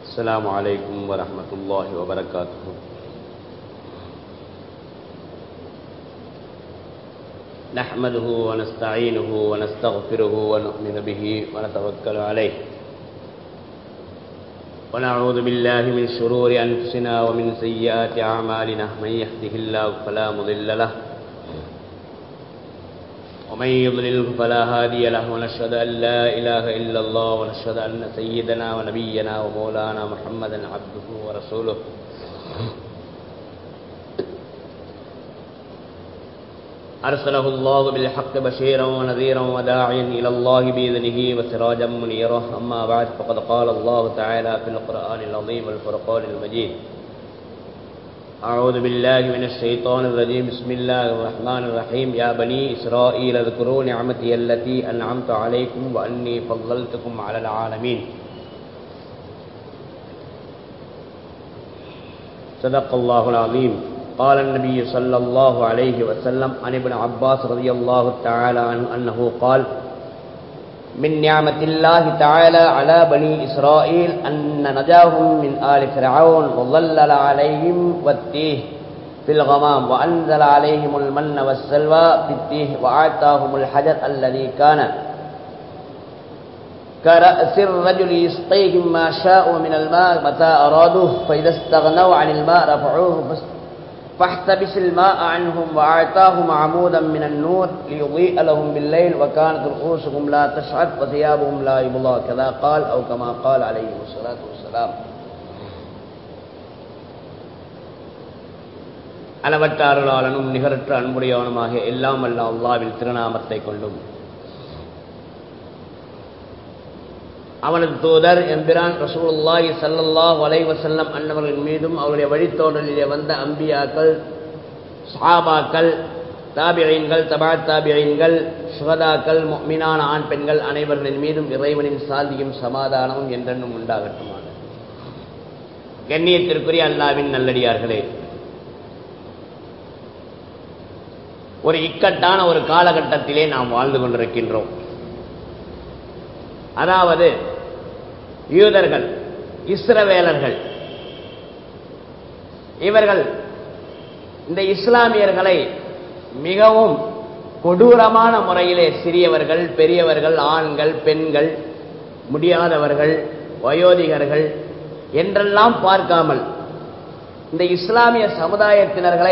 السلام عليكم ورحمة الله وبركاته نحمده ونستعينه ونستغفره ونؤمن به ونتوكل عليه ونعوذ بالله من شرور أنفسنا ومن سيئات أعمالنا من يهده الله فلا مضل له ومن يضلله فلا هادي له ونشهد أن لا إله إلا الله ونشهد أن سيدنا ونبينا ومولانا محمدا عبده ورسوله أرسله الله بالحق بشيرا ونذيرا وداعيا إلى الله بإذنه وسراجا منيرا أما بعد فقد قال الله تعالى في القرآن العظيم والفرقان المجيد أعوذ بالله من الشيطان الرجيم بسم الله الرحمن الرحيم يا بني إسرائيل اذكروا نعمتي التي أنعمت عليكم وأني فضلتكم على العالمين صدق الله العظيم قال النبي صلى الله عليه وسلم عن ابن عباس رضي الله تعالى عنه أنه قال من نعمة الله تعالى على بني إسرائيل أن نجاهم من آل فرعون وظلل عليهم والتيه في الغمام وأنزل عليهم المن والسلوى في التيه وآتاهم الحجر الذي كان كرأس الرجل يسقيهم ما شاءوا من الماء متى أرادوه فإذا استغنوا عن الماء رفعوه فاحتبس الماء عنهم وأعطاهم عمودا من النور ليضيء لهم بالليل وكانت رؤوسهم لا تشعث وثيابهم لا يبلى كذا قال أو كما قال عليه الصلاة والسلام அளவற்ற அருளாளனும் நிகரற்ற அன்புடையவனுமாக எல்லாம் அல்ல அல்லாவில் திருநாமத்தை கொண்டும் அவனது தூதர் எம்பிரான் ரசூலுல்லாஹி சல்லல்லாஹு அலைஹி வஸல்லம் அன்னவர்களின் மீதும் அவருடைய வழித்தோடலிலே வந்த அம்பியாக்கள் சஹாபாக்கள் தாபியீன்கள் தபா தாபியீன்கள் சுகதாக்கள் மீனான ஆண் பெண்கள் அனைவர்களின் மீதும் இறைவனின் சாந்தியும் சமாதானமும் என்றென்னும் உண்டாகட்டுமாக கண்ணியத்திற்குரிய அல்லாவின் நல்லடியார்களே ஒரு இக்கட்டான ஒரு காலகட்டத்திலே நாம் வாழ்ந்து கொண்டிருக்கின்றோம் அதாவது யூதர்கள் இஸ்ரவேலர்கள் இவர்கள் இந்த இஸ்லாமியர்களை மிகவும் கொடூரமான முறையிலே சிறியவர்கள் பெரியவர்கள் ஆண்கள் பெண்கள் முடியாதவர்கள் வயோதிகர்கள் என்றெல்லாம் பார்க்காமல் இந்த இஸ்லாமிய சமுதாயத்தினர்களை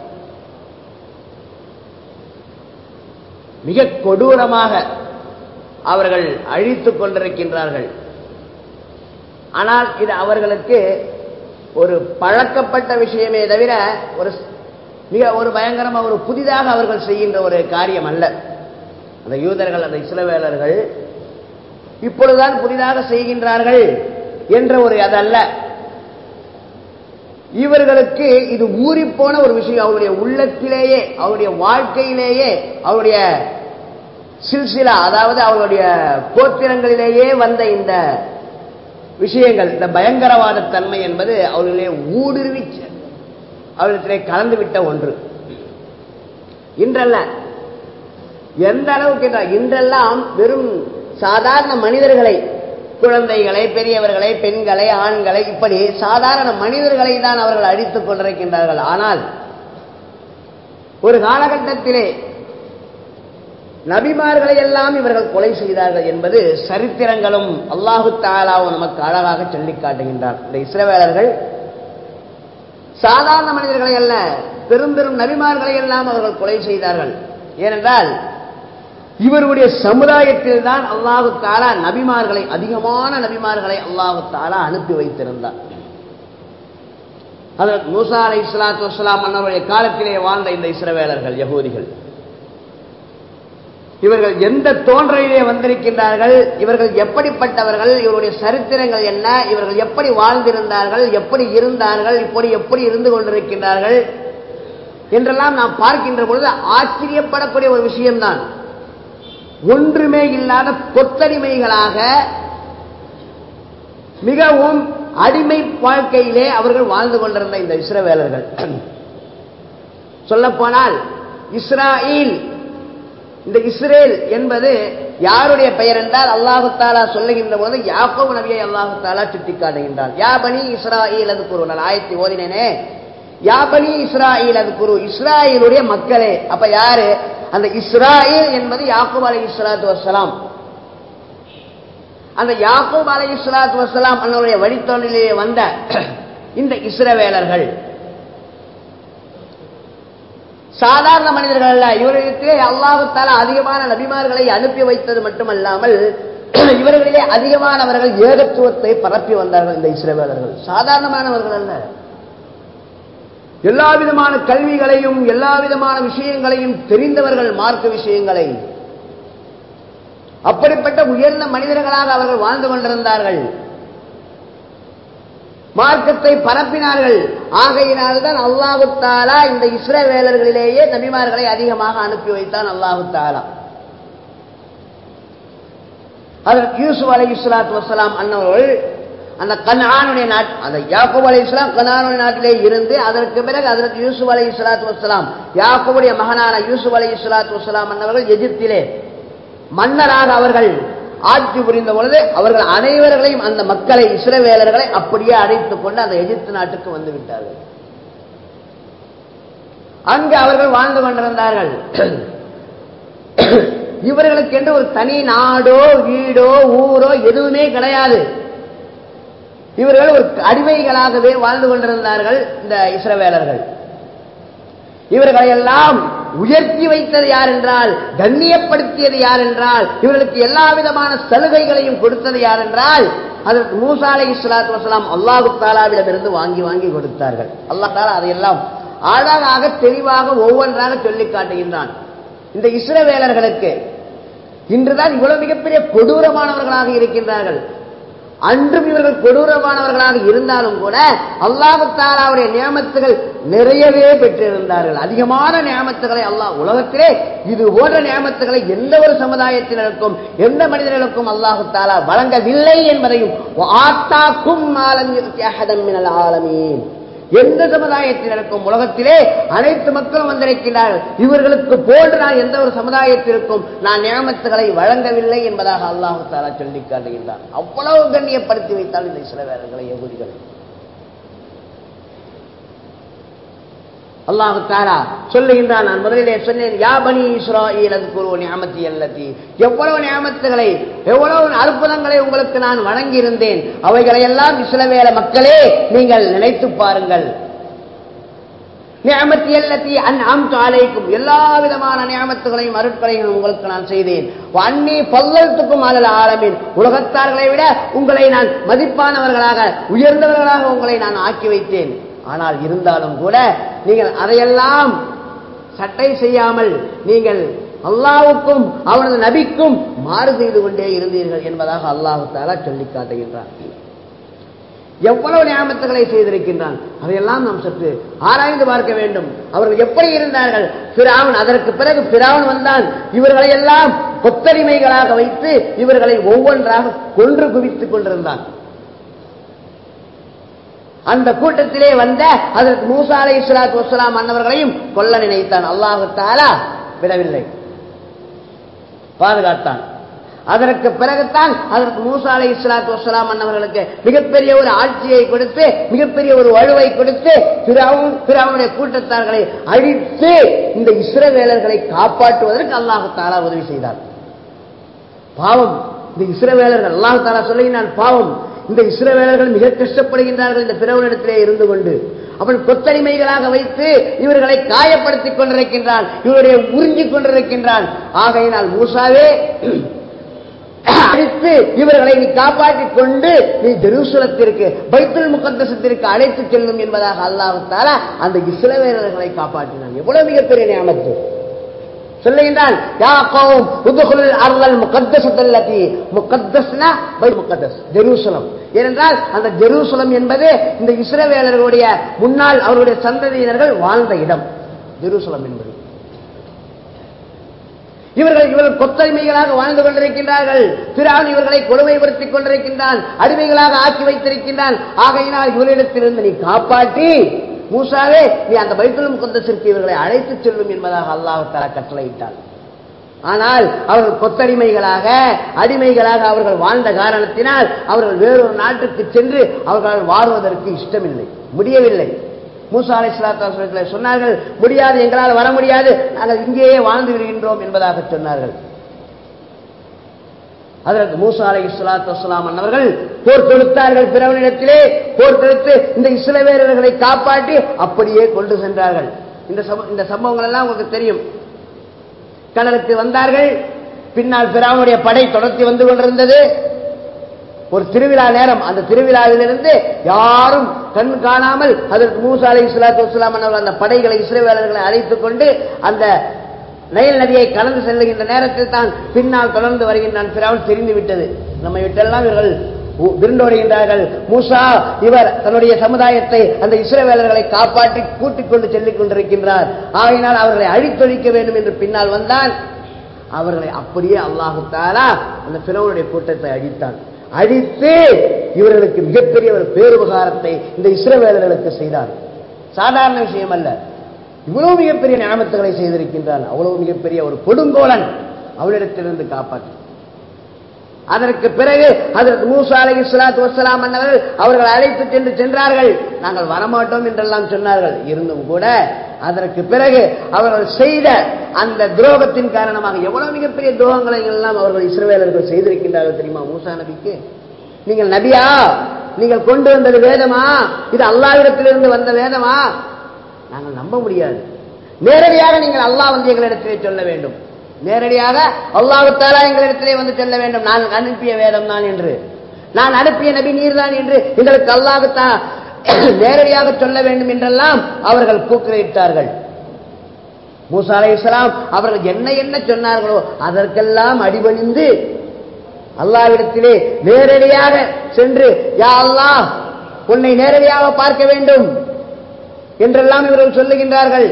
மிக கொடூரமாக அவர்கள் அழித்துக் கொண்டிருக்கின்றார்கள் ஆனால் இது அவர்களுக்கு ஒரு பழக்கப்பட்ட விஷயமே தவிர ஒரு மிக ஒரு பயங்கரமாக ஒரு புதிதாக அவர்கள் செய்கின்ற ஒரு காரியம் அல்ல அந்த யூதர்கள் அந்த இஸ்லவேலர்கள் இப்பொழுதுதான் புதிதாக செய்கின்றார்கள் என்ற ஒரு அதல்ல இவர்களுக்கு இது ஊறிப்போன ஒரு விஷயம் அவருடைய உள்ளத்திலேயே அவருடைய வாழ்க்கையிலேயே அவருடைய சில்சிலா அதாவது அவர்களுடைய கோத்திரங்களிலேயே வந்த இந்த விஷயங்கள் இந்த பயங்கரவாத தன்மை என்பது அவர்களே ஊடுருவி அவர்களிடத்திலே கலந்துவிட்ட ஒன்று இன்றல்ல எந்த அளவுக்கு இன்றெல்லாம் வெறும் சாதாரண மனிதர்களை குழந்தைகளை பெரியவர்களை பெண்களை ஆண்களை இப்படி சாதாரண மனிதர்களை தான் அவர்கள் அழித்துக் கொண்டிருக்கின்றார்கள் ஆனால் ஒரு காலகட்டத்திலே நபிமார்களை எல்லாம் இவர்கள் கொலை செய்தார்கள் என்பது சரித்திரங்களும் அல்லாஹு தாலாவும் நமக்கு அழகாக சொல்லி காட்டுகின்றார் இந்த இஸ்ரவேலர்கள் சாதாரண மனிதர்களை அல்ல பெரும் பெரும் நபிமார்களை எல்லாம் அவர்கள் கொலை செய்தார்கள் ஏனென்றால் இவருடைய சமுதாயத்தில் தான் அல்லாஹு தாலா நபிமார்களை அதிகமான நபிமார்களை அல்லாஹு தாலா அனுப்பி வைத்திருந்தார் அதற்கு மூசா அலை இஸ்லாத்து வஸ்லாம் அன்னருடைய காலத்திலே வாழ்ந்த இந்த இஸ்ரவேலர்கள் யகூதிகள் இவர்கள் எந்த தோன்றலிலே வந்திருக்கின்றார்கள் இவர்கள் எப்படிப்பட்டவர்கள் இவருடைய சரித்திரங்கள் என்ன இவர்கள் எப்படி வாழ்ந்திருந்தார்கள் எப்படி இருந்தார்கள் இப்படி எப்படி இருந்து கொண்டிருக்கின்றார்கள் என்றெல்லாம் நாம் பார்க்கின்ற பொழுது ஆச்சரியப்படக்கூடிய ஒரு விஷயம்தான் ஒன்றுமே இல்லாத கொத்தடிமைகளாக மிகவும் அடிமை வாழ்க்கையிலே அவர்கள் வாழ்ந்து கொண்டிருந்த இந்த இஸ்ரவேலர்கள் சொல்லப்போனால் இஸ்ராயில் இந்த இஸ்ரேல் என்பது யாருடைய பெயர் என்றால் அல்லாஹு தாலா சொல்லுகின்ற போது யாக்கோபு நபியை அல்லாஹு தாலா சுட்டிக்காட்டுகின்றான் யா பனி இஸ்ராயில் அது குரு நான் ஆயத்தி ஓதினேனே யா பனி இஸ்ராயில் அது குரு இஸ்ராயிலுடைய மக்களே அப்ப யாரு அந்த இஸ்ராயில் என்பது யாக்கூப் அலை இஸ்லாத்து வசலாம் அந்த யாக்கூப் அலை இஸ்லாத்து வசலாம் அன்னுடைய வழித்தொழிலே வந்த இந்த இஸ்ரவேலர்கள் சாதாரண மனிதர்கள் அல்ல இவர்களுக்கு அல்லாஹுத்தால அதிகமான நபிமார்களை அனுப்பி வைத்தது மட்டுமல்லாமல் இவர்களிலே அதிகமானவர்கள் ஏகத்துவத்தை பரப்பி வந்தார்கள் இந்த இஸ்ரவேலர்கள் சாதாரணமானவர்கள் அல்ல எல்லா விதமான கல்விகளையும் எல்லா விதமான விஷயங்களையும் தெரிந்தவர்கள் மார்க்க விஷயங்களை அப்படிப்பட்ட உயர்ந்த மனிதர்களாக அவர்கள் வாழ்ந்து கொண்டிருந்தார்கள் மார்க்கத்தை பரப்பினார்கள் ஆகையினால்தான் அல்லாஹு தாலா இந்த இஸ்ரவேலர்களிலேயே நபிமார்களை அதிகமாக அனுப்பி வைத்தான் அல்லாஹு தாலா அதற்கு யூசுப் அலை இஸ்லாத்து வசலாம் அன்னவர்கள் அந்த கனானுடைய நாட் அந்த யாக்கூப் அலை இஸ்லாம் கனானுடைய நாட்டிலே இருந்து அதற்கு பிறகு அதற்கு யூசுப் அலை இஸ்லாத்து வசலாம் யாக்கூபுடைய மகனான யூசுப் அலை இஸ்லாத்து வசலாம் அன்னவர்கள் எகிப்திலே மன்னராக அவர்கள் ஆட்சி புரிந்த பொழுது அவர்கள் அனைவர்களையும் அந்த மக்களை இஸ்ரவேலர்களை அப்படியே அழைத்துக் கொண்டு அந்த எகிப்து நாட்டுக்கு வந்து விட்டார்கள் அங்கு அவர்கள் வாழ்ந்து கொண்டிருந்தார்கள் இவர்களுக்கு என்று ஒரு தனி நாடோ வீடோ ஊரோ எதுவுமே கிடையாது இவர்கள் ஒரு அடிமைகளாகவே வாழ்ந்து கொண்டிருந்தார்கள் இந்த இஸ்ரவேலர்கள் இவர்களை எல்லாம் உயர்த்தி வைத்தது யார் என்றால் கண்ணியப்படுத்தியது யார் என்றால் இவர்களுக்கு எல்லா விதமான சலுகைகளையும் கொடுத்தது யார் என்றால் அதற்கு மூசா அலை இஸ்லாத்து வசலாம் அல்லாஹு தாலாவிடமிருந்து வாங்கி வாங்கி கொடுத்தார்கள் அல்லாஹ் தாலா அதையெல்லாம் அழகாக தெளிவாக ஒவ்வொன்றாக சொல்லி காட்டுகின்றான் இந்த இஸ்ரவேலர்களுக்கு இன்றுதான் இவ்வளவு மிகப்பெரிய கொடூரமானவர்களாக இருக்கின்றார்கள் அன்றும் இவர்கள் கொடூரமானவர்களாக இருந்தாலும் கூட அல்லாஹு தாலாவுடைய நியமத்துகள் நிறையவே பெற்றிருந்தார்கள் அதிகமான நியமத்துகளை அல்லாஹ் உலகத்திலே இது போன்ற நியமத்துகளை எந்த ஒரு சமுதாயத்தினருக்கும் எந்த மனிதர்களுக்கும் அல்லாஹு தாலா வழங்கவில்லை என்பதையும் ஆத்தாக்கும் ஆலமீன் எந்த சமுதாயத்தினருக்கும் உலகத்திலே அனைத்து மக்களும் வந்திருக்கிறார்கள் இவர்களுக்கு போன்று நான் எந்த ஒரு சமுதாயத்திற்கும் நான் நியமத்துகளை வழங்கவில்லை என்பதாக அல்லாஹு தாலா சொல்லி காட்டுகின்றார் அவ்வளவு கண்ணியப்படுத்தி வைத்தால் இந்த இஸ்ரவேலர்களை எகுதிகள் அல்லாஹு தாலா சொல்லுகின்றான் நான் முதலிலே சொன்னேன் யா பனி இஸ்ராயில் அது குரு நியமத்தி அல்லத்தி எவ்வளவு நியமத்துகளை எவ்வளவு அற்புதங்களை உங்களுக்கு நான் வழங்கியிருந்தேன் அவைகளை எல்லாம் இஸ்ரவேல மக்களே நீங்கள் நினைத்து பாருங்கள் நியமத்தி அல்லத்தி அன் அம் அலைக்கும் எல்லா விதமான நியமத்துகளையும் அருட்களையும் உங்களுக்கு நான் செய்தேன் அன்னி பல்லத்துக்கும் அலல் ஆரம்பின் உலகத்தார்களை விட உங்களை நான் மதிப்பானவர்களாக உயர்ந்தவர்களாக உங்களை நான் ஆக்கி வைத்தேன் ஆனால் இருந்தாலும் கூட நீங்கள் அதையெல்லாம் சட்டை செய்யாமல் நீங்கள் அல்லாவுக்கும் அவனது நபிக்கும் மாறு செய்து கொண்டே இருந்தீர்கள் என்பதாக அல்லாஹு தாலா சொல்லி காட்டுகின்றான் எவ்வளவு நியாமத்துகளை செய்திருக்கின்றான் அதையெல்லாம் நாம் சற்று ஆராய்ந்து பார்க்க வேண்டும் அவர்கள் எப்படி இருந்தார்கள் பிராவன் அதற்கு பிறகு பிராவன் வந்தான் இவர்களை எல்லாம் கொத்தடிமைகளாக வைத்து இவர்களை ஒவ்வொன்றாக கொன்று குவித்துக் கொண்டிருந்தான் அந்த கூட்டத்திலே வந்த அதற்கு மூசா அலை இஸ்லாத்து வசலாம் அன்னவர்களையும் கொல்ல நினைத்தான் அல்லாஹு தாலா விடவில்லை பாதுகாத்தான் அதற்கு பிறகுதான் அதற்கு மூசா அலை இஸ்லாத்து வசலாம் அன்னவர்களுக்கு மிகப்பெரிய ஒரு ஆட்சியை கொடுத்து மிகப்பெரிய ஒரு வலுவை கொடுத்து பிறாவும் பிறாவுடைய கூட்டத்தார்களை அழித்து இந்த இஸ்ரவேலர்களை காப்பாற்றுவதற்கு அல்லாஹு தாலா உதவி செய்தார் பாவம் இந்த இஸ்ரவேலர்கள் அல்லாஹு தாலா சொல்லுகிறான் பாவம் இந்த இஸ்ரவேலர்கள் மிக கஷ்டப்படுகின்றார்கள் இந்த பிறவனிடத்திலே இருந்து கொண்டு அவன் கொத்தடிமைகளாக வைத்து இவர்களை காயப்படுத்திக் கொண்டிருக்கின்றான் இவருடைய உறிஞ்சிக் கொண்டிருக்கின்றான் ஆகையினால் மூசாவே அழைத்து இவர்களை நீ காப்பாற்றிக் கொண்டு நீ ஜெருசலத்திற்கு பைத்துல் முகத்தசத்திற்கு அழைத்து செல்லும் என்பதாக அல்லாஹால அந்த இஸ்ரவேலர்களை காப்பாற்றினான் எவ்வளவு மிகப்பெரிய நியமத்து சொல்லுகின்றான் யா கௌம் உதுகுல் அர்லல் முகத்தசத்தல்லதி முகத்தஸ்னா பை முகத்தஸ் ஜெருசலம் ஏனென்றால் அந்த ஜெருசலம் என்பது இந்த இஸ்ரவேலர்களுடைய முன்னால் அவருடைய சந்ததியினர்கள் வாழ்ந்த இடம் ஜெருசலம் என்பது இவர்கள் இவர்கள் கொத்தடிமைகளாக வாழ்ந்து கொண்டிருக்கின்றார்கள் பிறான் இவர்களை கொடுமைப்படுத்திக் கொண்டிருக்கின்றான் அடிமைகளாக ஆக்கி வைத்திருக்கின்றான் ஆகையினால் இவரிடத்திலிருந்து நீ காப்பாற்றி மூசாவே நீ அந்த பைத்துல் முகந்தசிற்கு இவர்களை அழைத்துச் செல்லும் என்பதாக அல்லாஹ் தலா கட்டளையிட்டான் ஆனால் அவர்கள் கொத்தடிமைகளாக அடிமைகளாக அவர்கள் வாழ்ந்த காரணத்தினால் அவர்கள் வேறொரு நாட்டுக்கு சென்று அவர்களால் வாழ்வதற்கு இஷ்டமில்லை முடியவில்லை மூசா அலை சலாத்தா சொன்னார்கள் முடியாது எங்களால் வர முடியாது நாங்கள் இங்கேயே வாழ்ந்து வருகின்றோம் என்பதாக சொன்னார்கள் அதற்கு மூசா அலை இஸ்லாத்து வஸ்லாம் அன்னவர்கள் போர் தொடுத்தார்கள் பிறவனிடத்திலே போர் தொடுத்து இந்த இஸ்ரவேலர்களை காப்பாற்றி அப்படியே கொண்டு சென்றார்கள் இந்த சம்ப- இந்த சம்பவங்கள் எல்லாம் உங்களுக்கு தெரியும் கடலுக்கு வந்தார்கள் பின்னால் பிராவுடைய படை தொடர்த்தி வந்து கொண்டிருந்தது ஒரு திருவிழா நேரம் அந்த திருவிழாவிலிருந்து யாரும் கண் காணாமல் அதற்கு மூசா அலை இஸ்லாத்து வஸ்லாம் அவர்கள் அந்த படைகளை இஸ்ரேவேலர்களை அழைத்துக் கொண்டு அந்த நைல் நதியை கலந்து செல்லுகின்ற நேரத்தில் தான் பின்னால் தொடர்ந்து வருகின்றான் பிறவன் தெரிந்து விட்டது நம்மை விட்டெல்லாம் இவர்கள் உ- விருண்டோடுகின்றார்கள் மூசா இவர் தன்னுடைய சமுதாயத்தை அந்த இஸ்ரவேலர்களை காப்பாற்றி கூட்டிக் கொண்டு செல்லிக் கொண்டிருக்கின்றார் ஆகையினால் அவர்களை அழித்தொழிக்க வேண்டும் என்று பின்னால் வந்தான் அவர்களை அப்படியே அல்லாஹு தாலா அந்த பிறவனுடைய கூட்டத்தை அழித்தான் அழித்து இவர்களுக்கு மிகப்பெரிய ஒரு பேருபகாரத்தை இந்த இஸ்ரவேலர்களுக்கு செய்தான் சாதாரண விஷயம் அல்ல இவ்வளவு மிகப்பெரிய ஞாபகத்துகளை செய்திருக்கின்றான் அவ்வளவு மிகப்பெரிய ஒரு கொடுங்கோலன் அவளிடத்திலிருந்து காப்பாற்று அதற்கு பிறகு அதற்கு மூசா அலை இஸ்லாத்து வசலாம் அன்னவர்கள் அவர்கள் அழைத்து சென்று சென்றார்கள் நாங்கள் வரமாட்டோம் என்றெல்லாம் சொன்னார்கள் இருந்தும் கூட அதற்கு பிறகு அவர்கள் செய்த அந்த துரோகத்தின் காரணமாக எவ்வளவு மிகப்பெரிய துரோகங்களை எல்லாம் அவர்கள் இஸ்ரவேலர்கள் செய்திருக்கின்றார்கள் தெரியுமா மூசா நபிக்கு நீங்கள் நபியா நீங்கள் கொண்டு வந்தது வேதமா இது அல்லாவிடத்திலிருந்து வந்த வேதமா நாங்கள் நம்ப முடியாது நேரடியாக நீங்கள் அல்லாஹ் வந்து எங்களிடத்திலே சொல்ல வேண்டும் நேரடியாக அல்லாஹு தாலா எங்களிடத்திலே வந்து சொல்ல வேண்டும் நான் அனுப்பிய வேதம் தான் என்று நான் அனுப்பிய நபி நீர்தான் என்று எங்களுக்கு அல்லாஹு தா நேரடியாக சொல்ல வேண்டும் என்றெல்லாம் அவர்கள் கூக்குரையிட்டார்கள் மூசா அலை இஸ்லாம் அவர்கள் என்ன என்ன சொன்னார்களோ அதற்கெல்லாம் அடிபணிந்து அல்லாவிடத்திலே நேரடியாக சென்று யா அல்லாஹ் உன்னை நேரடியாக பார்க்க வேண்டும் என்றெல்லாம் இவர்கள் சொல்லுகின்றார்கள்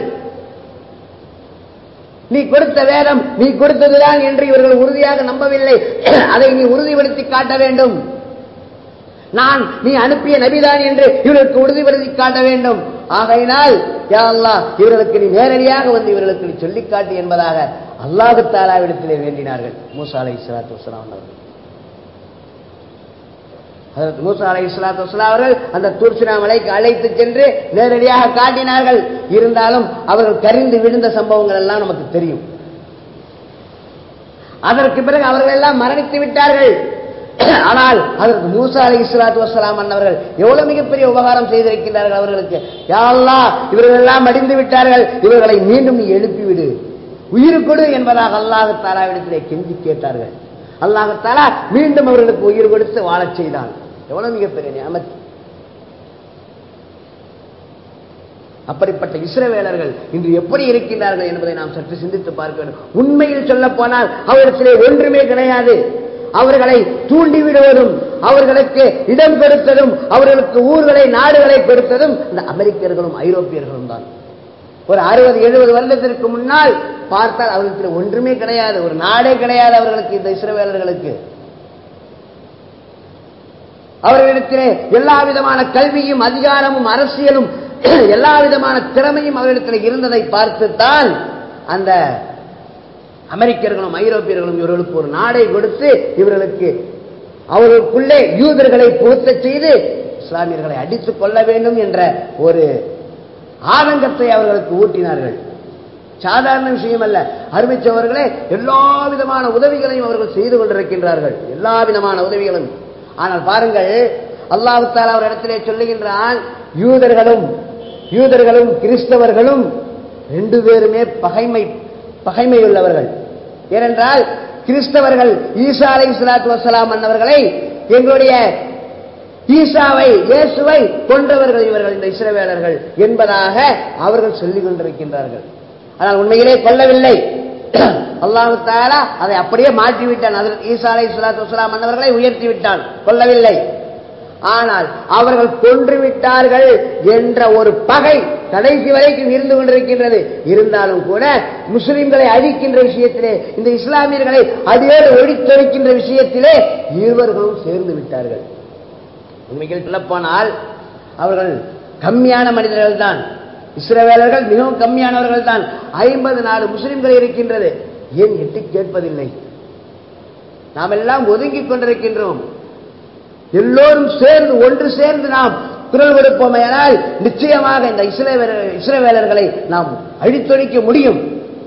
நீ கொடுத்த வேதம் நீ கொடுத்ததுதான் என்று இவர்கள் உறுதியாக நம்பவில்லை அதை நீ உறுதிப்படுத்தி காட்ட வேண்டும் நான் நீ அனுப்பிய நபிதான் என்று இவர்களுக்கு உறுதிப்படுத்தி காட்ட வேண்டும் ஆகையினால் யா அல்லாஹ் இவர்களுக்கு நீ நேரடியாக வந்து இவர்களுக்கு நீ சொல்லிக் காட்டு என்பதாக அல்லாஹு தாலாவிடத்திலே வேண்டினார்கள் மூசா அலை இஸ்லாத்து வஸ்லாம் அவர்கள் ஹஜரத் மூசா அலை இஸ்லாத்து வஸ்லாம் அவர்கள் அந்த தூர்சினா மலைக்கு அழைத்து சென்று நேரடியாக காட்டினார்கள் இருந்தாலும் அவர்கள் கரிந்து விழுந்த சம்பவங்கள் எல்லாம் நமக்கு தெரியும் அதற்கு பிறகு அவர்கள் எல்லாம் மரணித்து விட்டார்கள் ஆனால் அதற்கு மூசா அலை இஸ்லாத்து வசலாம் அன்னவர்கள் எவ்வளவு மிகப்பெரிய உபகாரம் செய்திருக்கின்றார்கள் அவர்களுக்கு யா அல்லாஹ் இவர்கள் எல்லாம் அடிந்து விட்டார்கள் இவர்களை மீண்டும் நீ எழுப்பிவிடு உயிர் கொடு என்பதாக அல்லாஹ் தாலாவிடத்திலே கெஞ்சி கேட்டார்கள் அல்லாஹ் தாலா மீண்டும் அவர்களுக்கு உயிர் கொடுத்து வாழச் செய்தான் எவ்வளவு மிகப்பெரிய நியமத் அப்படிப்பட்ட இஸ்ரவேலர்கள் இன்று எப்படி இருக்கின்றார்கள் என்பதை நாம் சற்று சிந்தித்து பார்க்க வேண்டும் உண்மையில் சொல்ல போனால் அவரிடத்திலே ஒன்றுமே கிடையாது அவர்களை தூண்டிவிடுவதும் அவர்களுக்கு இடம் கொடுத்ததும் அவர்களுக்கு ஊர்களை நாடுகளை கொடுத்ததும் இந்த அமெரிக்கர்களும் ஐரோப்பியர்களும் தான் ஒரு அறுபது எழுபது வருடத்திற்கு முன்னால் பார்த்தால் அவர்களுக்கு ஒன்றுமே கிடையாது ஒரு நாடே கிடையாது அவர்களுக்கு இந்த இஸ்ரவேலர்களுக்கு அவர்களிடத்திலே எல்லா விதமான கல்வியும் அதிகாரமும் அரசியலும் எல்லா விதமான திறமையும் அவர்களிடத்தில் இருந்ததை பார்த்துத்தான் அந்த அமெரிக்கர்களும் ஐரோப்பியர்களும் இவர்களுக்கு ஒரு நாடை கொடுத்து இவர்களுக்கு அவர்களுக்குள்ளே யூதர்களை புகுத்த செய்து இஸ்லாமியர்களை அடித்துக் கொள்ள வேண்டும் என்ற ஒரு ஆதங்கத்தை அவர்களுக்கு ஊட்டினார்கள் சாதாரண விஷயம் அல்ல அறிவிச்சவர்களே எல்லா விதமான உதவிகளையும் அவர்கள் செய்து கொண்டிருக்கின்றார்கள் எல்லா விதமான உதவிகளும் ஆனால் பாருங்கள் அல்லாஹு தாலா ஒரு இடத்திலே சொல்லுகின்றான் யூதர்களும் யூதர்களும் கிறிஸ்தவர்களும் ரெண்டு பேருமே பகைமை பகைமையுள்ளவர்கள் ஏனென்றால் கிறிஸ்தவர்கள் ஈசா அலை இஸ்லாத்து வசலாம் அன்னவர்களை எங்களுடைய ஈசாவை இயேசுவை கொன்றவர்கள் இவர்கள் இந்த இஸ்ரவேலர்கள் என்பதாக அவர்கள் சொல்லிக் கொண்டிருக்கின்றார்கள் ஆனால் உண்மையிலே கொல்லவில்லை அல்லாஹு தாலா அதை அப்படியே மாற்றிவிட்டான் அதில் ஈசா அலை இஸ்லாத்து வசலாம் அன்னவர்களை உயர்த்தி விட்டான் கொல்லவில்லை ஆனால் அவர்கள் கொன்று விட்டார்கள் என்ற ஒரு பகை கடைசி வரைக்கும் இருந்து கொண்டிருக்கின்றது இருந்தாலும் கூட முஸ்லிம்களை அழிக்கின்ற விஷயத்திலே இந்த இஸ்லாமியர்களை அடியோடு ஒழித்தொழிக்கின்ற விஷயத்திலே இருவர்களும் சேர்ந்து விட்டார்கள் உண்மையில் சொல்லப்போனால் அவர்கள் கம்மியான மனிதர்கள் தான் இஸ்ரவேலர்கள் மிகவும் கம்மியானவர்கள் தான் ஐம்பது நாலு முஸ்லிம்கள் இருக்கின்றது ஏன் எட்டி கேட்பதில்லை நாம் எல்லாம் ஒதுங்கிக் கொண்டிருக்கின்றோம் எல்லோரும் சேர்ந்து ஒன்று சேர்ந்து நாம் குரல் கொடுப்போமையானால் நிச்சயமாக இந்த இஸ்ரேவேல இஸ்ரேவேலர்களை நாம் அழித்தொழிக்க முடியும்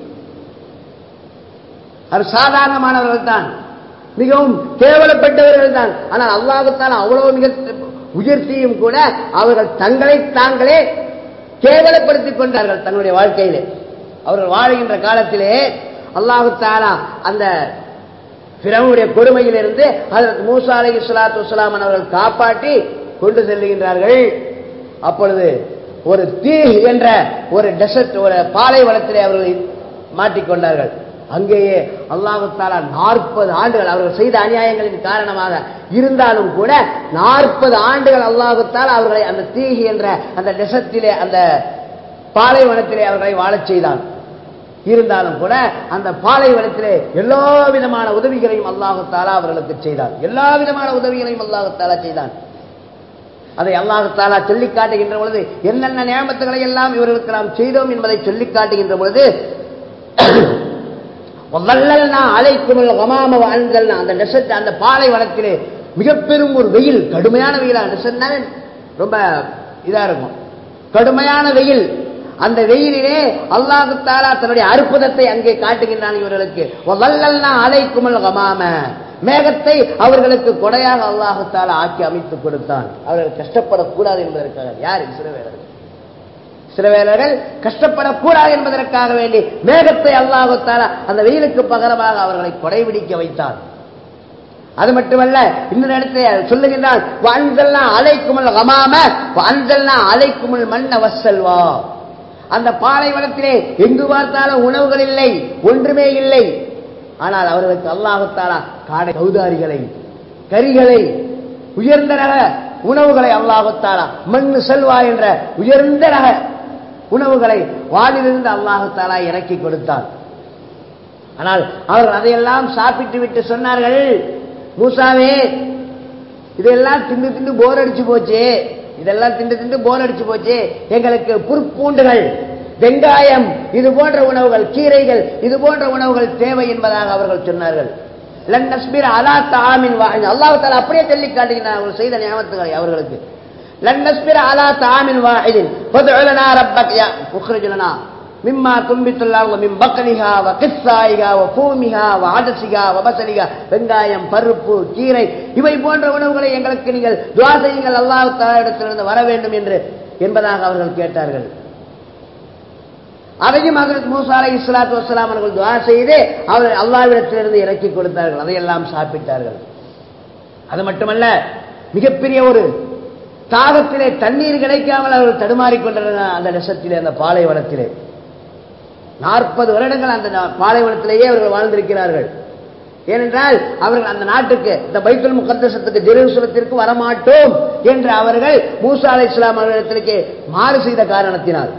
அது சாதாரணமானவர்கள் தான் மிகவும் கேவலப்பட்டவர்கள் தான் ஆனால் அல்லாஹுத்தான் அவ்வளவு மிக உயர்த்தியும் கூட அவர்கள் தங்களை தாங்களே கேவலப்படுத்திக் கொண்டார்கள் தங்களுடைய வாழ்க்கையிலே அவர்கள் வாழுகின்ற காலத்திலே அல்லாஹு தாலா அந்த பிறவுடைய கொடுமையிலிருந்து அதற்கு மூசா அலை இஸ்லாத்து வஸ்லாமன் அவர்கள் காப்பாற்றி கொண்டு செல்லுகின்றார்கள் அப்பொழுது ஒரு தீ என்ற ஒரு டெசர்ட் ஒரு பாலைவனத்திலே அவர்கள் மாட்டிக்கொண்டார்கள் அங்கேயே அல்லாஹு தாலா நாற்பது ஆண்டுகள் அவர்கள் செய்த அநியாயங்களின் காரணமாக இருந்தாலும் கூட நாற்பது ஆண்டுகள் அல்லாஹு தாலா அவர்களை அந்த தீகி என்ற அந்த டெசர்ட்டிலே அந்த பாலைவனத்திலே அவர்களை வாழச் செய்தான் இருந்தாலும் கூட அந்த பாலைவனத்திலே எல்லா விதமான உதவிகளையும் அல்லாஹு தாலா அவர்களுக்கு செய்தான் எல்லா விதமான உதவிகளையும் அல்லாஹு தாலா செய்தான் அதை அல்லாஹு தாலா சொல்லி காட்டுகின்ற பொழுது என்னென்ன நியமத்துகளை எல்லாம் இவர்களுக்கு நாம் செய்தோம் என்பதை சொல்லி காட்டுகின்ற பொழுது அலைக்குமல் கமாம வாழ்ந்தல் அந்த டெசர்ட் அந்த பாலைவனத்திலே மிக பெரும் ஒரு வெயில் கடுமையான வெயிலா டெசர்ட்னாவே ரொம்ப இதா இருக்கும் கடுமையான வெயில் அந்த வெயிலிலே அல்லாஹு தாலா தன்னுடைய அற்புதத்தை அங்கே காட்டுகின்றான் இவர்களுக்கு அலைக்குமல் கமாம மேகத்தை அவர்களுக்கு கொடையாக அல்லாஹு தாலா ஆக்கி அமைத்து கொடுத்தான் அவர்கள் கஷ்டப்படக்கூடாது என்பதற்காக யார் இஸ்ரவேலர்கள் இஸ்ரவேலர்கள் கஷ்டப்படக்கூடாது என்பதற்காக வேண்டி மேகத்தை அல்லாஹு தாலா அந்த வெயிலுக்கு பகரமாக அவர்களை கொடைபிடிக்க வைத்தான் அது மட்டுமல்ல இன்னொரு இடத்துல சொல்லுகின்றான் வாழ்ந்தெல்லாம் அலைக்குமல் கமாம வாழ்ந்தெல்லாம் அலைக்குமல் மண்ண வசல்வா அந்த பாலைவனத்திலே எங்கு பார்த்தாலும் உணவுகள் இல்லை ஒன்றுமே இல்லை ஆனால் அவர்களுக்கு அல்லாஹத்தாலா காடை கௌதாரிகளை கரிகளை உயர்ந்த ரக உணவுகளை அல்லாஹத்தாலா மண்ணு செல்வா என்ற உயர்ந்த ரக உணவுகளை வானிலிருந்து அல்லாஹத்தாலா இறக்கி கொடுத்தான் ஆனால் அவர்கள் அதையெல்லாம் சாப்பிட்டு விட்டு சொன்னார்கள் மூசாவே இதெல்லாம் திண்டு திண்டு போர் அடிச்சு போச்சு இதெல்லாம் திண்டு திண்டு போர் அடிச்சு போச்சு எங்களுக்கு புற்பூண்டுகள் வெங்காயம் இது போன்ற உணவுகள் கீரைகள் இது போன்ற உணவுகள் தேவை என்பதாக அவர்கள் சொன்னார்கள் அலா தாமின் அல்லாஹ் தாலா அப்படியே சொல்லி காட்டுகிறார் அவர்கள் செய்த ஞாபகத்துகளை அவர்களுக்கு லன்னஸ்பிர அலா தாமின் வாஹிதின் ஃபதுலனா ரப்பக் யா முக்ரிஜ்லனா மிம்மா தும்பித்துள்ளாங்க மிம் பக்கலிகா வ கிஸ்ஸாயிகா வ பூமிகா வ ஆதசிகா வ பசலிகா வெங்காயம் பருப்பு கீரை இவை போன்ற உணவுகளை எங்களுக்கு நீங்கள் துவா செய்யுங்கள் அல்லாஹ் தாலிடத்திலிருந்து வர வேண்டும் என்று என்பதாக அவர்கள் கேட்டார்கள் அதையும் அதற்கு மூசா அலை இஸ்லாத்து வசலாம் அவர்கள் துவா செய்து அவர் அல்லாவிடத்திலிருந்து இறக்கி கொடுத்தார்கள் அதையெல்லாம் சாப்பிட்டார்கள் அது மட்டுமல்ல மிகப்பெரிய ஒரு தாகத்திலே தண்ணீர் கிடைக்காமல் அவர்கள் தடுமாறிக்கொண்டிருந்த அந்த நெசத்திலே அந்த பாலைவனத்திலே நாற்பது வருடங்கள் அந்த பாலைவனத்திலேயே அவர்கள் வாழ்ந்திருக்கிறார்கள் ஏனென்றால் அவர்கள் அந்த நாட்டுக்கு இந்த பைத்துல் முகத்தசத்துக்கு ஜெருசலத்திற்கு வரமாட்டோம் என்று அவர்கள் மூசா அலை இஸ்லாம் அவர்களிடத்திற்கு மாறு செய்த காரணத்தினால்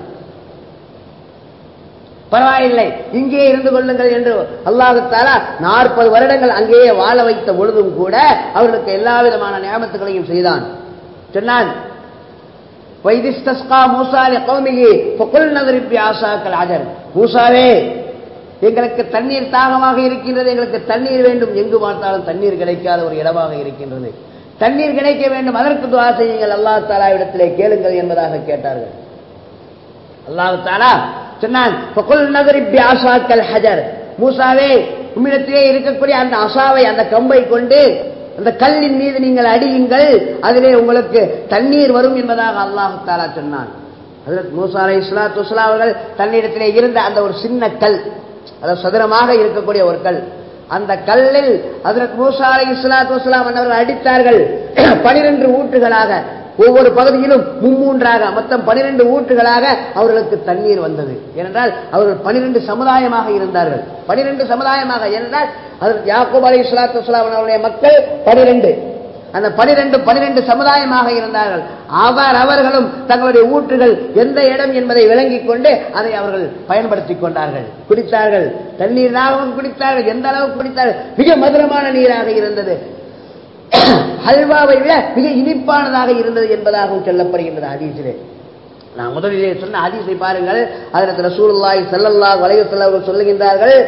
பரவாயில்லை இங்கே இருந்து கொள்ளுங்கள் என்று அல்லாஹுத்தாலா நாற்பது வருடங்கள் அங்கேயே வாழ வைத்த பொழுதும் கூட அவர்களுக்கு எல்லா விதமான நியமத்துகளையும் செய்தான் சொன்னான் வைதிஸ்தஸ்கா மூசாலி கௌமிகி பொக்குல் நகரிப்பி ஆசாக்கள் ஆஜர் மூசாவே எங்களுக்கு தண்ணீர் தாகமாக இருக்கின்றது எங்களுக்கு தண்ணீர் வேண்டும் எங்கு பார்த்தாலும் தண்ணீர் கிடைக்காத ஒரு இடமாக இருக்கின்றது தண்ணீர் கிடைக்க வேண்டும் அதற்கு துவா செய்யுங்கள் அல்லா தாலா இடத்திலே கேளுங்கள் என்பதாக கேட்டார்கள் அல்லாஹு தாலா சொன்னான் பொக்குல் நகரிப்பி ஆசாக்கள் ஹஜர் மூசாவே உம்மிடத்திலே இருக்கக்கூடிய அந்த அசாவை அந்த கம்பை கொண்டு அந்த கல்லின் மீது நீங்கள் அடியுங்கள் அதிலே உங்களுக்கு தண்ணீர் வரும் என்பதாக அல்லாஹு தாலா சொன்னான் அதற்கு மூசா அலை இஸ்லாத்து வஸ்லாம் அவர்கள் தன்னிடத்திலே இருந்த அந்த ஒரு சின்ன கல் அதாவது சதுரமாக இருக்கக்கூடிய ஒரு கல் அந்த கல்லில் அதற்கு மூசா அலை இஸ்லாத்து வஸ்லாம் அவர்கள் அடித்தார்கள் பனிரெண்டு ஊற்றுகளாக ஒவ்வொரு பகுதியிலும் மும்மூன்றாக மொத்தம் பனிரெண்டு ஊற்றுகளாக அவர்களுக்கு தண்ணீர் வந்தது ஏனென்றால் அவர்கள் பனிரெண்டு சமுதாயமாக இருந்தார்கள் பனிரெண்டு சமுதாயமாக ஏனென்றால் அதற்கு யாக்கூப் அலி இஸ்லாத்து வஸ்லாம் அவருடைய மக்கள் பனிரெண்டு அந்த பனிரெண்டு பனிரெண்டு சமுதாயமாக இருந்தார்கள் அவர் அவர்களும் தங்களுடைய ஊற்றுகள் எந்த இடம் என்பதை விளங்கிக் கொண்டு அதை அவர்கள் பயன்படுத்திக் கொண்டார்கள் குடித்தார்கள் தண்ணீர் தாகவும் குடித்தார்கள் எந்த அளவுக்கு குடித்தார்கள் மிக மதுரமான நீராக இருந்தது ஹல்வாவை விட மிக இனிப்பானதாக இருந்தது என்பதாகவும் சொல்லப்படுகின்றது ஹதீஸிலே நான் முதலிலே சொன்ன ஹதீஸை பாருங்கள் அதற்கு ரசூலுல்லாஹி ஸல்லல்லாஹு அலைஹி வஸல்லம் சொல்லுகின்றார்கள்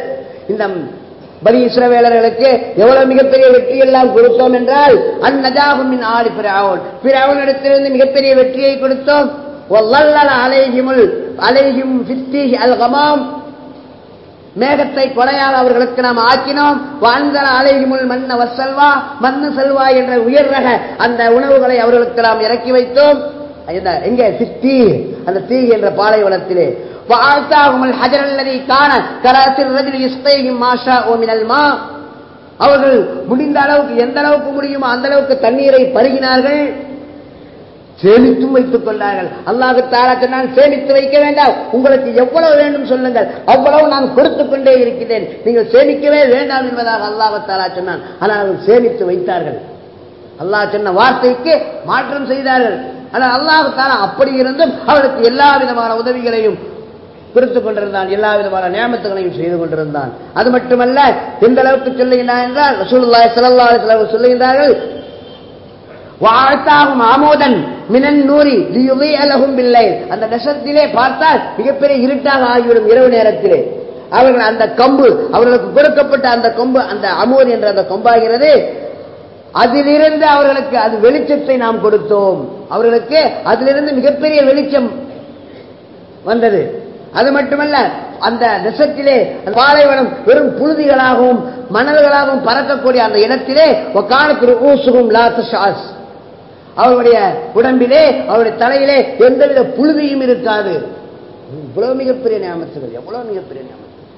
இந்த பலி இஸ்ரவேலர்களுக்கு எவ்வளவு மிகப்பெரிய வெற்றி எல்லாம் கொடுத்தோம் என்றால் அந்நஜாகுமின் ஆடி பிராவன் பிராவனிடத்திலிருந்து மிகப்பெரிய வெற்றியை கொடுத்தோம் வல்லல் அலைஹிமுல் அலைஹிம் ஃபித்தி அல் கமாம் மேகத்தை கொலையாக அவர்களுக்கு நாம் ஆக்கினோம் வாழ்ந்தன அலைஹிமுல் மன்ன வசல்வா மண்ணு செல்வா என்ற உயர் ரக அந்த உணவுகளை அவர்களுக்கு நாம் இறக்கி வைத்தோம் என்ன, எங்கே சித்தி அந்த தீ என்ற பாலைவனத்திலே வாழ்த்தாகுமல் ஹஜரல்லதை காண கராத்தில் ரஜினி இஸ்தையும் மாஷா ஓமினல் மா அவர்கள் முடிந்த அளவுக்கு எந்த அளவுக்கு முடியுமோ அந்த அளவுக்கு தண்ணீரை பருகினார்கள் சேமித்தும் வைத்துக் கொண்டார்கள் அல்லாஹு தாரா சொன்னான் சேமித்து வைக்க வேண்டாம் உங்களுக்கு எவ்வளவு வேண்டும் சொல்லுங்கள் அவ்வளவு நான் கொடுத்துக் கொண்டே இருக்கிறேன் நீங்கள் சேமிக்கவே வேண்டாம் என்பதாக அல்லாஹு தாரா சொன்னான் ஆனால் அவர்கள் சேமித்து வைத்தார்கள் அல்லாஹ் சொன்ன வார்த்தைக்கு மாற்றம் செய்தார்கள் ஆனால் அல்லாஹு தாரா அப்படி இருந்தும் அவருக்கு எல்லா விதமான உதவிகளையும் கொடுத்துக் கொண்டிருந்தான் எல்லா விதமான நியமத்துகளையும் செய்து கொண்டிருந்தான் அது மட்டுமல்ல எந்த அளவுக்கு சொல்லுகிறான் என்றால் ரசூலுல்லாஹி ஸல்லல்லாஹு அலைஹி வஸல்லம் சொல்லுகிறார்கள் வாழ்த்தாகும் ஆமோதன் மினன் நூரி லியுவி அலகும் பிள்ளை அந்த நெசத்திலே பார்த்தால் மிகப்பெரிய இருட்டாக ஆகிவிடும் இரவு நேரத்திலே அவர்கள் அந்த கம்பு அவர்களுக்கு கொடுக்கப்பட்ட அந்த கொம்பு அந்த அமூர் என்ற அந்த கொம்பாகிறது அதிலிருந்து அவர்களுக்கு அது வெளிச்சத்தை நாம் கொடுத்தோம் அவர்களுக்கு அதிலிருந்து மிகப்பெரிய வெளிச்சம் வந்தது அது மட்டுமல்ல அந்த நெசத்திலே அந்த பாலைவனம் வெறும் புழுதிகளாகவும் மணல்களாகவும் பறக்கக்கூடிய அந்த இடத்திலே காலத்திற்கு ஊசுகும் லாத்து ஷாஸ் அவருடைய உடம்பிலே அவருடைய தலையிலே எந்தவித புழுதியும் இருக்காது இவ்வளவு மிகப்பெரிய நியமத்துகள் எவ்வளவு மிகப்பெரிய நியமத்துகள்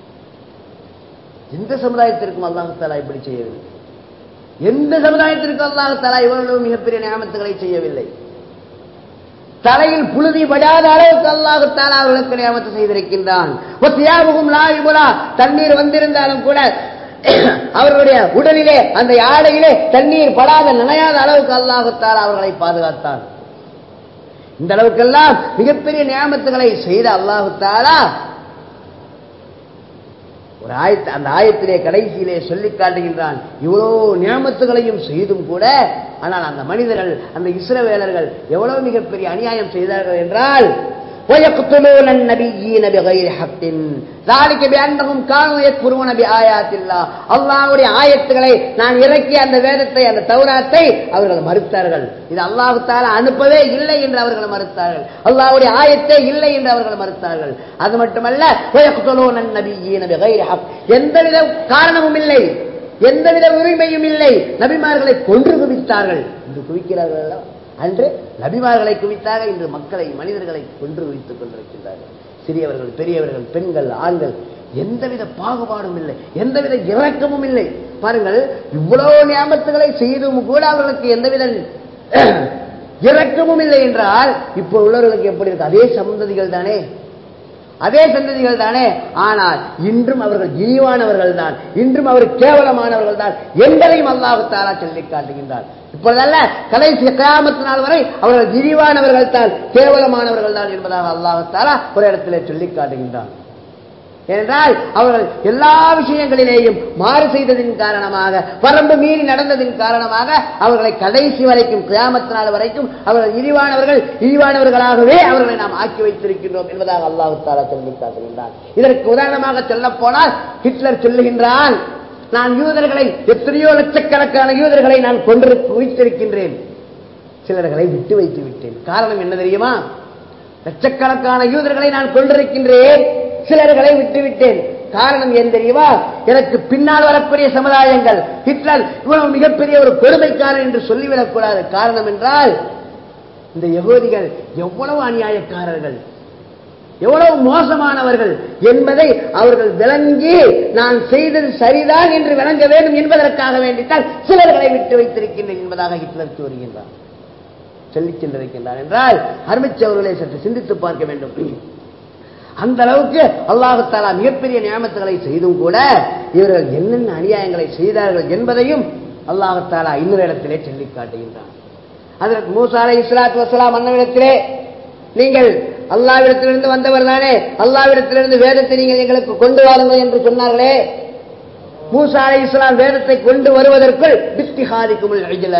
எந்த சமுதாயத்திற்கும் அல்லாஹாலா இப்படி செய்யவில்லை எந்த சமுதாயத்திற்கும் அல்லாஹாலா இவ்வளவு மிகப்பெரிய நியமத்துகளை செய்யவில்லை தலையில் புழுதி படாத அளவுக்கு அல்லாஹுத்தாலா அவர்களுக்கு நியமத்து செய்திருக்கின்றான் ஒத்தியாபுகும் லாயுமுலா தண்ணீர் வந்திருந்தாலும் கூட அவர்களுடைய உடலிலே அந்த ஆடையிலே தண்ணீர் படாத நனையாத அளவுக்கு அல்லாஹுத்தாலா அவர்களை பாதுகாத்தான் இந்த அளவுக்கெல்லாம் மிகப்பெரிய நியமத்துகளை செய்த அல்லாஹுத்தாலா ஒரு ஆயத்து அந்த ஆயத்திலே கடைசியிலே சொல்லி காட்டுகின்றான் இவ்வளோ நியமத்துகளையும் செய்தும் கூட ஆனால் அந்த மனிதர்கள் அந்த இஸ்ரவேலர்கள் எவ்வளவு மிகப்பெரிய அநியாயம் செய்தார்கள் என்றால் ويقتلون النبيين بغير حق ذلك بانهم كانوا يكفرون بآيات الله அல்லாஹ்வுடைய ஆயத்துகளை நான் இறக்கிய அந்த வேதத்தை அந்த தௌராத்தை அவர்கள் மறுத்தார்கள் இது அல்லாஹ் தாலா அனுப்பவே இல்லை என்று அவர்கள் மறுத்தார்கள் அல்லாஹ்வுடைய ஆயத்தே இல்லை என்று அவர்கள் மறுத்தார்கள் அது மட்டுமல்ல ويقتلون النبيين بغير حق எந்தவித காரணமும் இல்லை எந்தவித உரிமையும் இல்லை நபிமார்களை கொன்று குவித்தார்கள் என்று குவிக்கிறார்கள் அல்லவா? அன்று நபிமார்களை குவித்தாக இன்று மக்களை மனிதர்களை கொன்று குவித்துக் கொண்டிருக்கின்றார்கள் சிறியவர்கள் பெரியவர்கள் பெண்கள் ஆண்கள் எந்தவித பாகுபாடும் இல்லை எந்தவித இரக்கமும் இல்லை பாருங்கள் இவ்வளவு நியமத்துகளை செய்தும் கூட அவர்களுக்கு எந்தவித இரக்கமும் இல்லை என்றால் இப்போ உள்ளவர்களுக்கு எப்படி இருக்கு அதே சந்ததிகள் தானே அதே சந்ததிகள் தானே ஆனால் இன்றும் அவர்கள் இழிவானவர்கள் தான் இன்றும் அவர் கேவலமானவர்கள் தான் என்பதையும் அல்லாஹு தாரா சொல்லி காட்டுகின்றார் இப்பொழுதல்ல கடைசி கிராமத்து நாள் வரை அவர்கள் இழிவானவர்கள் தான் கேவலமானவர்கள் தான் என்பதாக அல்லாஹு தாரா ஒரு இடத்திலே சொல்லி காட்டுகின்றார் ஏனென்றால் அவர்கள் எல்லா விஷயங்களிலேயும் மாறு செய்ததின் காரணமாக வரம்பு மீறி நடந்ததின் காரணமாக அவர்களை கடைசி வரைக்கும் கிராமத்தினால் வரைக்கும் அவர்கள் இழிவானவர்கள் இழிவானவர்களாகவே அவர்களை நாம் ஆக்கி வைத்திருக்கின்றோம் என்பதாக அல்லாஹு தாலா சொல்லி காட்டுகின்றான் இதற்கு உதாரணமாக சொல்ல போனால் ஹிட்லர் சொல்லுகின்றான் நான் யூதர்களை எத்தனையோ லட்சக்கணக்கான யூதர்களை நான் கொன்று குவித்திருக்கின்றேன் சிலர்களை விட்டு வைத்து விட்டேன் காரணம் என்ன தெரியுமா லட்சக்கணக்கான யூதர்களை நான் கொண்டிருக்கின்றேன் சிலர்களை விட்டுவிட்டேன் காரணம் ஏன் தெரியுமா எனக்கு பின்னால் வரக்கூடிய சமுதாயங்கள் ஹிட்லர் இவ்வளவு மிகப்பெரிய ஒரு கொடுமைக்காரன் என்று சொல்லிவிடக் கூடாது காரணம் என்றால் இந்த யகோதிகள் எவ்வளவு அநியாயக்காரர்கள் எவ்வளவு மோசமானவர்கள் என்பதை அவர்கள் விளங்கி நான் செய்தது சரிதான் என்று விளங்க வேண்டும் என்பதற்காக வேண்டித்தான் சிலர்களை விட்டு வைத்திருக்கின்றேன் என்பதாக ஹிட்லர் கூறுகின்றார் சொல்லிச் சென்றிருக்கின்றார் என்றால் அருமைச்சவர்களை சற்று சிந்தித்து பார்க்க வேண்டும் அந்த அளவுக்கு அல்லாஹு தாலா மிகப்பெரிய நியமத்துகளை செய்தும் கூட இவர்கள் என்னென்ன அநியாயங்களை செய்தார்கள் என்பதையும் அல்லாஹு தாலா இன்னொரு இடத்திலே சொல்லி காட்டுகின்றான் அதற்கு மூசா அலை இஸ்லாத்து வசலாம் அன்னவிடத்திலே நீங்கள் அல்லாவிடத்திலிருந்து வந்தவர் தானே அல்லாவிடத்திலிருந்து வேதத்தை நீங்கள் எங்களுக்கு கொண்டு வாருங்கள் என்று சொன்னார்களே மூசா அலை இஸ்லாம் வேதத்தை கொண்டு வருவதற்குள் பித்திஹாதிக்குமுல் அஜில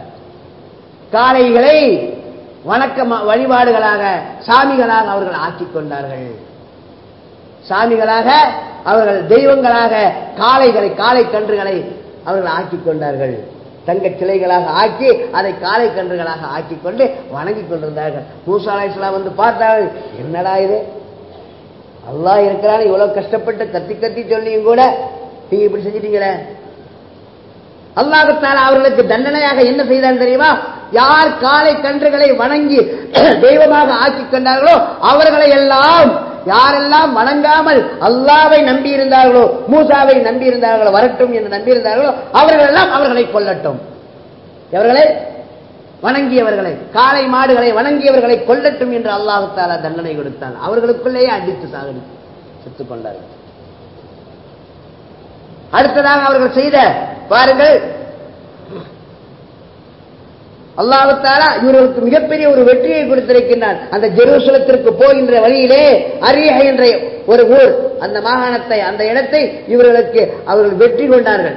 காளைகளை வணக்க வழிபாடுகளாக சாமிகளாக அவர்கள் ஆக்கிக் கொண்டார்கள் சாமிகளாக அவர்கள் தெய்வங்களாக காளைகளை காளை கன்றுகளை அவர்கள் ஆக்கிக் கொண்டார்கள் தங்க சிலைகளாக ஆக்கி அதை காளை கன்றுகளாக ஆக்கி கொண்டு வணங்கிக் கொண்டிருந்தார்கள் மூசா அலைஹிஸ்ஸலாம் வந்து பார்த்தார்கள் என்னடா இது அல்லாஹ் இருக்கிறான் இவ்வளவு கஷ்டப்பட்டு கத்தி கத்தி சொல்லியும் கூட நீங்க இப்படி செஞ்சிட்டீங்களே அல்லாஹத்தால அவர்களுக்கு தண்டனையாக என்ன செய்தான் தெரியுமா யார் காளை கன்றுகளை வணங்கி தெய்வமாக ஆக்கிக் கொண்டார்களோ அவர்களை எல்லாம் யாரெல்லாம் வணங்காமல் அல்லாவை நம்பி இருந்தார்களோ மூசாவை நம்பி இருந்தார்களோ வரட்டும் என்று நம்பி இருந்தார்களோ அவர்கள் எல்லாம் அவர்களை கொல்லட்டும் எவர்களை வணங்கியவர்களை காளை மாடுகளை வணங்கியவர்களை கொல்லட்டும் என்று அல்லாஹத்தாலா தண்டனை கொடுத்தான் அவர்களுக்குள்ளேயே அடித்து சாகடி செத்துக் கொண்டார்கள் அடுத்ததாக அவர்கள் செய்த பாருங்கள் அல்லாஹாலா இவர்களுக்கு மிகப்பெரிய ஒரு வெற்றியை கொடுத்திருக்கின்றான் அந்த ஜெருசலத்திற்கு போகின்ற வழியிலே அரியக என்ற ஒரு ஊர் அந்த மாகாணத்தை அந்த இடத்தை இவர்களுக்கு அவர்கள் வெற்றி கொண்டார்கள்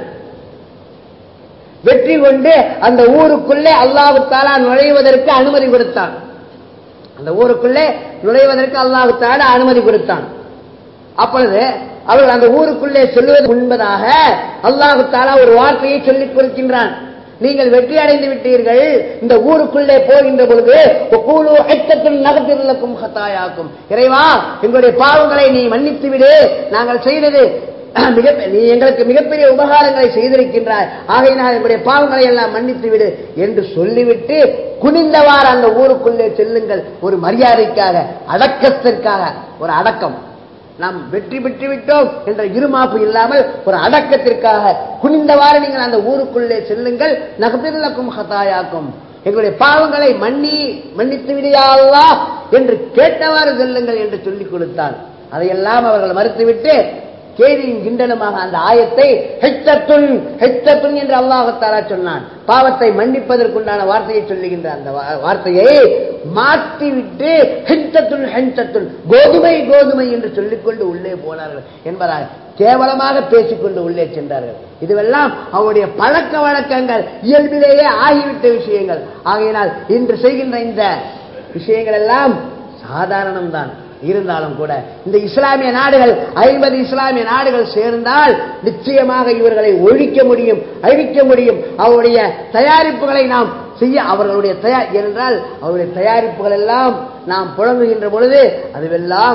வெற்றி கொண்டு அந்த ஊருக்குள்ளே அல்லாஹு தாலா நுழைவதற்கு அனுமதி கொடுத்தான் அந்த ஊருக்குள்ளே நுழைவதற்கு அல்லாஹு தாலா அனுமதி கொடுத்தான் அப்பொழுது அவர்கள் அந்த ஊருக்குள்ளே செல்வது முன்பதாக அல்லாஹு தாலா ஒரு வார்த்தையை சொல்லிக் கொடுக்கின்றான் நீங்கள் வெற்றி அடைந்து விட்டீர்கள் இந்த ஊருக்குள்ளே போகின்ற பொழுது கூலு ஐத்தத்தில் நகத்திருக்கும் ஹத்தாயாக்கும் இறைவா எங்களுடைய பாவங்களை நீ மன்னித்து விடு நாங்கள் செய்தது மிக நீ எங்களுக்கு மிகப்பெரிய உபகாரங்களை செய்திருக்கின்றாய் ஆகையினால் எங்களுடைய பாவங்களை எல்லாம் மன்னித்து விடு என்று சொல்லிவிட்டு குனிந்தவாறு அந்த ஊருக்குள்ளே செல்லுங்கள் ஒரு மரியாதைக்காக அடக்கத்திற்காக ஒரு அடக்கம் நாம் வெற்றி பெற்று விட்டோம் என்ற இருமாப்பு இல்லாமல் ஒரு அடக்கத்திற்காக குனிந்தவாறு நீங்கள் அந்த ஊருக்குள்ளே செல்லுங்கள் நகபில்லக்கும் ஹதாயாக்கும் எங்களுடைய பாவங்களை மன்னி மன்னித்து விடியாளா என்று கேட்டவாறு செல்லுங்கள் என்று சொல்லிக் கொடுத்தார் அதையெல்லாம் அவர்கள் மறுத்துவிட்டு கேலியும் கிண்டனுமாக அந்த ஆயத்தை ஹெச்சத்துன் ஹெச்சத்துன் என்று அல்லாஹத்தாலா சொன்னான் பாவத்தை மன்னிப்பதற்குண்டான வார்த்தையை சொல்லுகின்ற அந்த வார்த்தையை மாற்றிவிட்டு ஹெச்சத்துன் ஹெச்சத்துன் கோதுமை கோதுமை என்று சொல்லிக்கொண்டு உள்ளே போனார்கள் என்பதால் கேவலமாக பேசிக்கொண்டு உள்ளே சென்றார்கள் இதுவெல்லாம் அவருடைய பழக்க வழக்கங்கள் இயல்பிலேயே ஆகிவிட்ட விஷயங்கள் ஆகையினால் இன்று செய்கின்ற இந்த விஷயங்கள் எல்லாம் சாதாரணம்தான் இருந்தாலும் கூட இந்த இஸ்லாமிய நாடுகள் ஐம்பது இஸ்லாமிய நாடுகள் சேர்ந்தால் நிச்சயமாக இவர்களை ஒழிக்க முடியும் அழிக்க முடியும் அவருடைய தயாரிப்புகளை நாம் செய்ய அவர்களுடைய தயார் என்றால் அவருடைய தயாரிப்புகள் எல்லாம் நாம் புழங்குகின்ற பொழுது அதுவெல்லாம்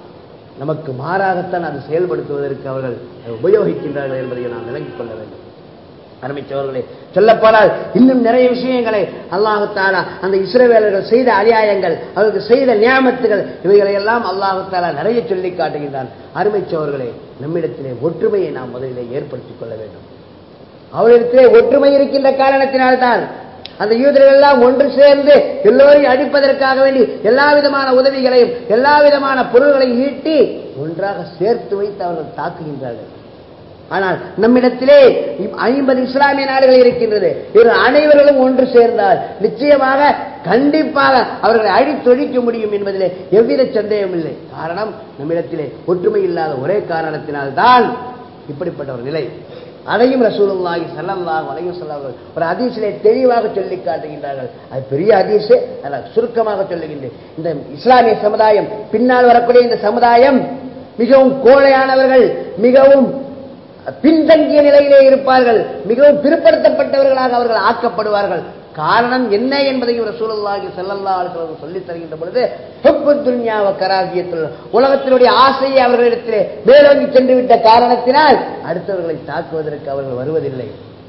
நமக்கு மாறாகத்தான் அது செயல்படுத்துவதற்கு அவர்கள் உபயோகிக்கின்றார்கள் என்பதை நாம் விளங்கிக் கொள்ள வேண்டும் அருமைச்சவர்களே சொல்லப்போனால் இன்னும் நிறைய விஷயங்களை அல்லாஹு தாலா அந்த இஸ்ரவேலர்கள் செய்த அநியாயங்கள் அவருக்கு செய்த நியாமத்துகள் இவைகளை எல்லாம் அல்லாஹு தாலா நிறைய சொல்லி காட்டுகின்றான் அருமைச்சவர்களே நம்மிடத்திலே ஒற்றுமையை நாம் முதலிலே ஏற்படுத்திக் கொள்ள வேண்டும் அவரிடத்திலே ஒற்றுமை இருக்கின்ற காரணத்தினால்தான் அந்த யூதர்கள் எல்லாம் ஒன்று சேர்ந்து எல்லோரையும் அடிப்பதற்காக வேண்டி எல்லா விதமான உதவிகளையும் எல்லா விதமான பொருள்களையும் ஈட்டி ஒன்றாக சேர்த்து வைத்து அவர்கள் தாக்குகின்றார்கள் ஆனால் நம்மிடத்திலே ஐம்பது இஸ்லாமிய நாடுகள் இருக்கின்றது இவர்கள் அனைவர்களும் ஒன்று சேர்ந்தால் நிச்சயமாக கண்டிப்பாக அவர்களை அழித்தொழிக்க முடியும் என்பதிலே எவ்வித சந்தேகம் இல்லை காரணம் நம்மிடத்திலே ஒற்றுமை இல்லாத ஒரே காரணத்தினால்தான் இப்படிப்பட்ட ஒரு நிலை அதையும் ரசூலுல்லாஹி ஸல்லல்லாஹு அலைஹி வஸல்லம் ஒரு ஹதீஸிலே தெளிவாக சொல்லி காட்டுகின்றார்கள் அது பெரிய ஹதீஸ் அல்ல சுருக்கமாக சொல்லுகின்றேன் இந்த இஸ்லாமிய சமுதாயம் பின்னால் வரக்கூடிய இந்த சமுதாயம் மிகவும் கோழையானவர்கள் மிகவும் பின்தங்கிய நிலையிலே இருப்பார்கள் மிகவும் பிற்படுத்தப்பட்டவர்களாக அவர்கள் ஆக்கப்படுவார்கள் காரணம் என்ன என்பதையும் ரசூலுல்லாஹி ஸல்லல்லாஹு அலைஹி வஸல்லம் சொல்லித் தருகின்ற பொழுது ஹுப்பு துன்யாவ கராகியத்துல் உலகத்தினுடைய ஆசையை அவர்களிடத்திலே மேலோங்கி சென்று விட்ட காரணத்தினால் அடுத்தவர்களை தாக்குவதற்கு அவர்கள் வருவதில்லை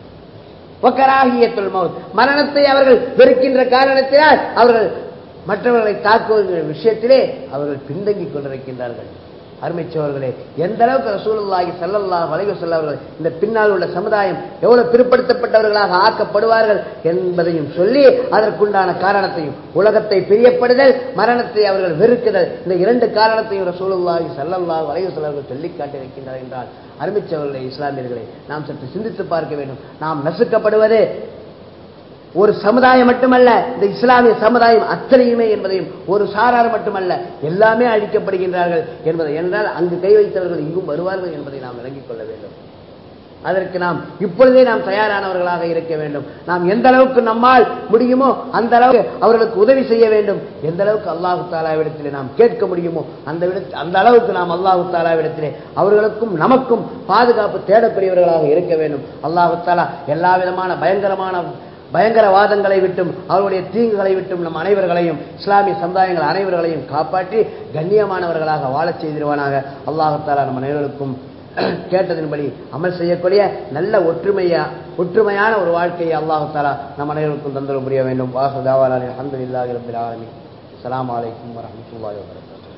வக்கராகியத்துல் மவுத் மரணத்தை அவர்கள் வெறுக்கின்ற காரணத்தினால் அவர்கள் மற்றவர்களை தாக்குவதற்கு விஷயத்திலே அவர்கள் பின்தங்கிக் கொண்டிருக்கின்றார்கள் அருமைச்சவர்களே எந்த அளவுக்கு ரசூலுல்லாஹி ஸல்லல்லாஹு அலைஹி வஸல்லம் அவர்கள் இந்த பின்னால் உள்ள சமுதாயம் எவ்வளவு பிற்படுத்தப்பட்டவர்களாக ஆக்கப்படுவார்கள் என்பதையும் சொல்லி அதற்குண்டான காரணத்தையும் உலகத்தை பிரியப்படுதல் மரணத்தை அவர்கள் வெறுக்குதல் இந்த இரண்டு காரணத்தையும் ரசூலுல்லாஹி ஸல்லல்லாஹு அலைஹி வஸல்லம் அவர்கள் சொல்லி காட்டியிருக்கின்றார் என்றால் அருமைச்சவர்களே இஸ்லாமியர்களே நாம் சற்று சிந்தித்து பார்க்க வேண்டும் நாம் நசுக்கப்படுவது ஒரு சமுதாயம் மட்டுமல்ல இந்த இஸ்லாமிய சமுதாயம் அத்தனையுமே என்பதையும் ஒரு சாரார் மட்டுமல்ல எல்லாமே அழிக்கப்படுகின்றார்கள் என்பதை என்றால் அங்கு கை வைத்தவர்கள் இங்கும் வருவார்கள் என்பதை நாம் விளங்கிக் கொள்ள வேண்டும் அதற்கு நாம் இப்பொழுதே நாம் தயாரானவர்களாக இருக்க வேண்டும் நாம் எந்த அளவுக்கு நம்மால் முடியுமோ அந்த அளவுக்கு அவர்களுக்கு உதவி செய்ய வேண்டும் எந்த அளவுக்கு அல்லாஹு தாலாவிடத்திலே நாம் கேட்க முடியுமோ அந்த விடத்தில் அந்த அளவுக்கு நாம் அல்லாஹு தாலாவிடத்திலே அவர்களுக்கும் நமக்கும் பாதுகாப்பு தேடக்கூடியவர்களாக இருக்க வேண்டும் அல்லாஹு தாலா எல்லா விதமான பயங்கரமான பயங்கரவாதங்களை விட்டும் அவருடைய தீங்குகளை விட்டும் நம் அனைவர்களையும் இஸ்லாமிய சமுதாயங்கள் அனைவர்களையும் காப்பாற்றி கண்ணியமானவர்களாக வாழச் செய்திருவானாக அல்லாஹாலா நம் அனைவருக்கும் கேட்டதின்படி அமல் செய்யக்கூடிய நல்ல ஒற்றுமையா ஒற்றுமையான ஒரு வாழ்க்கையை அல்லாஹு தாலா நம் அனைவருக்கும் தந்தர புரிய வேண்டும் வாசுதாவாலே அஹமதுல்லாஹி ரபில் ஆலமீன் அஸ்ஸலாமு அலைக்கும் வரஹ்மத்துல்லாஹி வபரகாத்துஹு